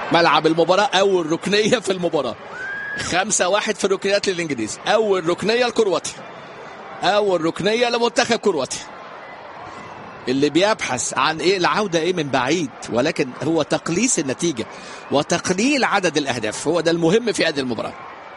ملعب المباراة أول ركنية في المباراة خمسة واحد في الركنيات للإنجليز أول ركنية لكرواتيا أول ركنية لمنتخب كرواتيا اللي بيبحث عن ايه العوده ايه من بعيد ولكن هو تقليص النتيجه وتقليل عدد الاهداف هو ده المهم في هذه المباراه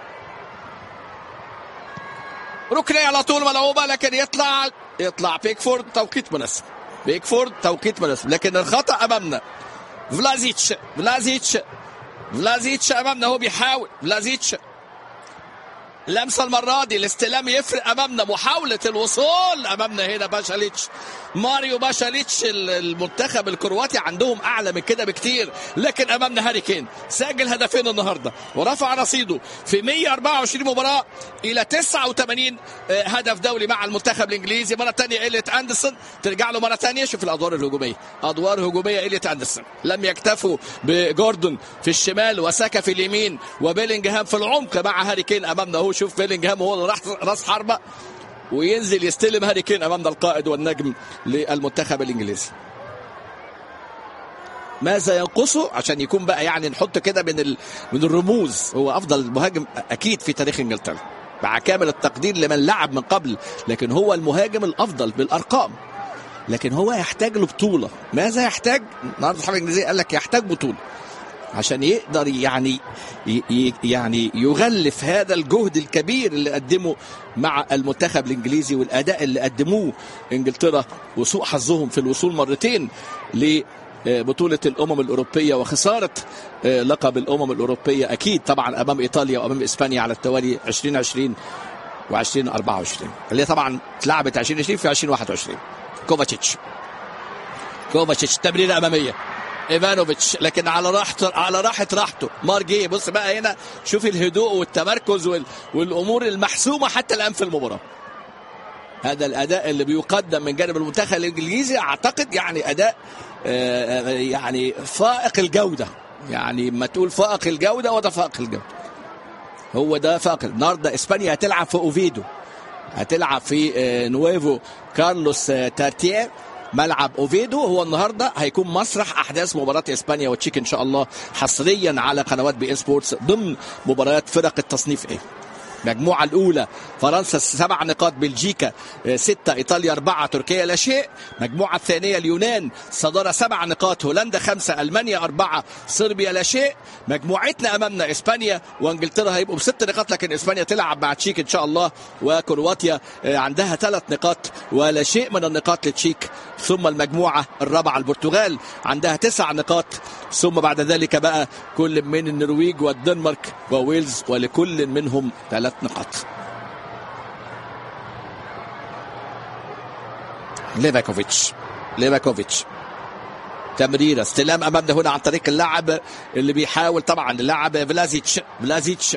ركنيه على طول ملعوبه لكن يطلع يطلع بيكفورد توقيت مناسب بيكفورد توقيت مناسب لكن الخطا امامنا فلازيتش فلازيتش فلازيتش امامنا هو بيحاول فلازيتش لمسه المره دي الاستلام يفرق امامنا محاوله الوصول امامنا هنا باشاليتش ماريو باشاليتش المنتخب الكرواتي عندهم اعلى من كده بكتير لكن امامنا هاري كين سجل هدفين النهارده ورفع رصيده في 124 مباراه الى 89 هدف دولي مع المنتخب الانجليزي مره ثانيه اليت اندرسون ترجع له مره ثانيه شوف الادوار الهجوميه ادوار هجوميه اليت اندرسون لم يكتفوا بجوردون في الشمال وساكا في اليمين وبيلينجهام في العمق مع هاري كين امامنا هو شوف بيلينجهام هو اللي راح راس حربه وينزل يستلم هاري كين امامنا القائد والنجم للمنتخب الانجليزي ماذا ينقصه عشان يكون بقى يعني نحط كده من ال... من الرموز هو افضل مهاجم اكيد في تاريخ انجلترا مع كامل التقدير لمن لعب من قبل لكن هو المهاجم الافضل بالارقام لكن هو يحتاج لبطوله ماذا يحتاج النهارده الحرب الانجليزيه قال لك يحتاج بطوله عشان يقدر يعني يعني يغلف هذا الجهد الكبير اللي قدمه مع المنتخب الانجليزي والاداء اللي قدموه انجلترا وسوء حظهم في الوصول مرتين لبطولة الأمم الأوروبية وخسارة لقب الأمم الأوروبية أكيد طبعا أمام إيطاليا وأمام إسبانيا على التوالي 2020 و2024 اللي طبعا اتلعبت 2020 في 2021 كوفاتشيتش كوفاتشيتش تمريرة أمامية ايفانوفيتش لكن على راحته على راحه راحته مارجي بص بقى هنا شوف الهدوء والتمركز وال... والامور المحسومه حتى الان في المباراه هذا الاداء اللي بيقدم من جانب المنتخب الانجليزي اعتقد يعني اداء آه يعني فائق الجوده يعني ما تقول فائق الجوده وده فائق الجوده هو ده فائق النهارده اسبانيا هتلعب في اوفيدو هتلعب في آه نويفو كارلوس آه تارتيه ملعب اوفيدو هو النهارده هيكون مسرح احداث مباراه اسبانيا وتشيك ان شاء الله حصريا على قنوات بي سبورتس ضمن مباريات فرق التصنيف ايه المجموعة الأولى فرنسا سبع نقاط بلجيكا ستة إيطاليا أربعة تركيا لا شيء المجموعة الثانية اليونان صدارة سبع نقاط هولندا خمسة ألمانيا أربعة صربيا لا شيء مجموعتنا أمامنا إسبانيا وإنجلترا هيبقوا بست نقاط لكن إسبانيا تلعب مع تشيك إن شاء الله وكرواتيا عندها ثلاث نقاط ولا شيء من النقاط لتشيك ثم المجموعة الرابعة البرتغال عندها تسع نقاط ثم بعد ذلك بقى كل من النرويج والدنمارك وويلز ولكل منهم ثلاث نقاط ليفاكوفيتش ليفاكوفيتش تمريره استلام امامنا هنا عن طريق اللاعب اللي بيحاول طبعا اللاعب فلازيتش فلازيتش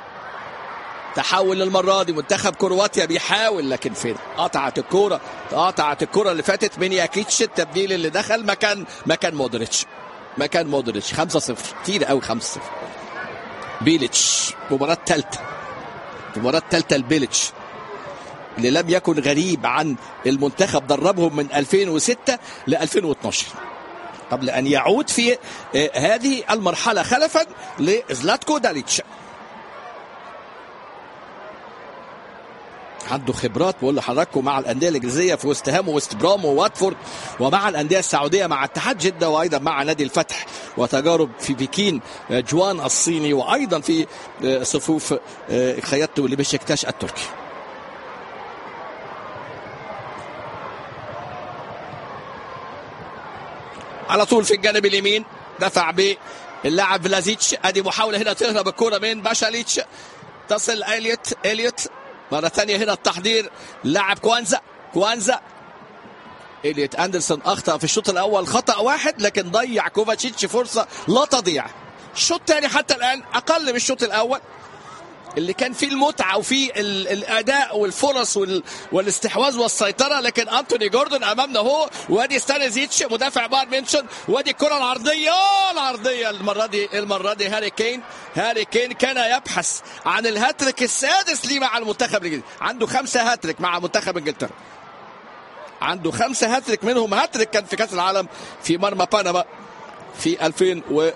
تحول المره دي منتخب كرواتيا بيحاول لكن فين قطعت الكوره قطعت الكوره اللي فاتت من ياكيتش التبديل اللي دخل مكان مكان مودريتش مكان مودريتش 5 0 كتير قوي 5 0 بيليتش مباراه ثالثه المباراه الثالثه لبيليتش اللي لم يكن غريب عن المنتخب دربهم من 2006 ل 2012 قبل ان يعود في هذه المرحله خلفا لزلاتكو داليتش عنده خبرات بقول لحضراتكم مع الانديه الانجليزيه في وست هام ووست برام وواتفورد ومع الانديه السعوديه مع اتحاد جده وايضا مع نادي الفتح وتجارب في بكين جوان الصيني وايضا في صفوف خياطته لبشكتاش التركي. على طول في الجانب اليمين دفع باللاعب فلازيتش ادي محاوله هنا تهرب الكره من باشاليتش تصل اليوت اليوت مرة ثانية هنا التحضير لاعب كوانزا كوانزا إليت أندرسون أخطأ في الشوط الأول خطأ واحد لكن ضيع كوفاتشيتش فرصة لا تضيع الشوط الثاني حتى الآن أقل من الشوط الأول اللي كان فيه المتعة وفيه الأداء والفرص والاستحواذ والسيطرة لكن أنتوني جوردون أمامنا هو وادي ستانيزيتش مدافع بايرن ميونشن وادي الكرة العرضية العرضية المرة دي المرة دي هاري كين هاري كين كان يبحث عن الهاتريك السادس ليه مع المنتخب الانجليزي عنده خمسة هاتريك مع منتخب انجلترا عنده خمسة هاتريك منهم هاتريك كان في كأس العالم في مرمى بنما في 2000 و